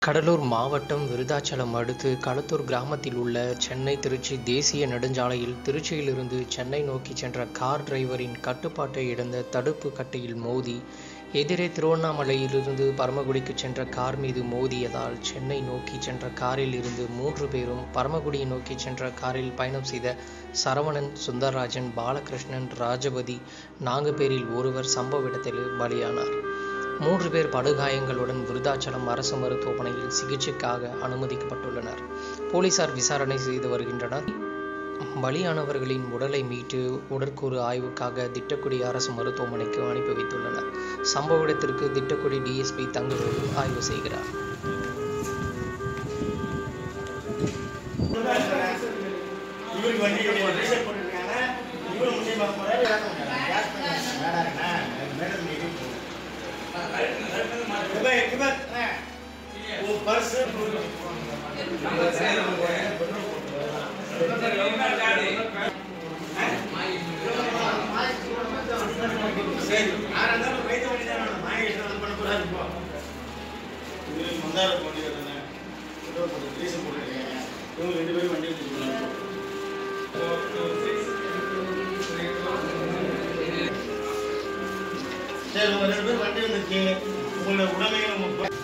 கடலூர் மாவட்டம் விருதாச்சலம் அடுத்து களத்தூர் கிராமத்தில் உள்ள சென்னை திருச்சி தேசிய நெடுஞ்சாலையில் திருச்சியிலிருந்து சென்னை நோக்கி சென்ற கார் டிரைவரின் கட்டுப்பாட்டை இழந்த தடுப்பு கட்டையில் மோதி எதிரே திருவண்ணாமலையிலிருந்து பரமக்குடிக்கு சென்ற கார் மீது மோதியதால் சென்னை நோக்கி சென்ற காரில் இருந்து மூன்று பேரும் பரமக்குடியை நோக்கி சென்ற காரில் பயணம் செய்த சரவணன் சுந்தரராஜன் பாலகிருஷ்ணன் ராஜபதி நான்கு பேரில் ஒருவர் சம்பவ இடத்தில் பலியானார் மூன்று பேர் படுகாயங்களுடன் விருதாச்சலம் அரசு மருத்துவமனையில் சிகிச்சைக்காக அனுமதிக்கப்பட்டுள்ளனர் போலீசார் விசாரணை செய்து வருகின்றனர் பலியானவர்களின் உடலை மீட்டு உடற்கூறு ஆய்வுக்காக திட்டக்குடி அரசு மருத்துவமனைக்கு அனுப்பி வைத்துள்ளனர் சம்பவ இடத்திற்கு திட்டக்குடி டிஎஸ்பி தங்கவேலு ஆய்வு செய்கிறார் இவருக்கு வண்டி ரிசர்வ் பண்ணிருக்காங்க இவரு முன்னே பார்க்க போறாரு கேஸ் பண்ணி மேடம் மீட்டிங் वो पर्स சரி யாரா இருந்தாலும் வைத்த வண்டி தான் வேணும் மாய இஷ்டம் பண்ண போறாரு இப்போ இவரு மந்தார போண்டி வரணும் ஏதோ கொஞ்சம் ரீசன் போட்டுருக்காங்க இவங்க ரெண்டு பேரும் வண்டி வச்சுருக்காங்க சரி உங்க ரெண்டு பேரும் வண்டி வந்துருக்கீங்க உங்களோட உடமைகளை உங்க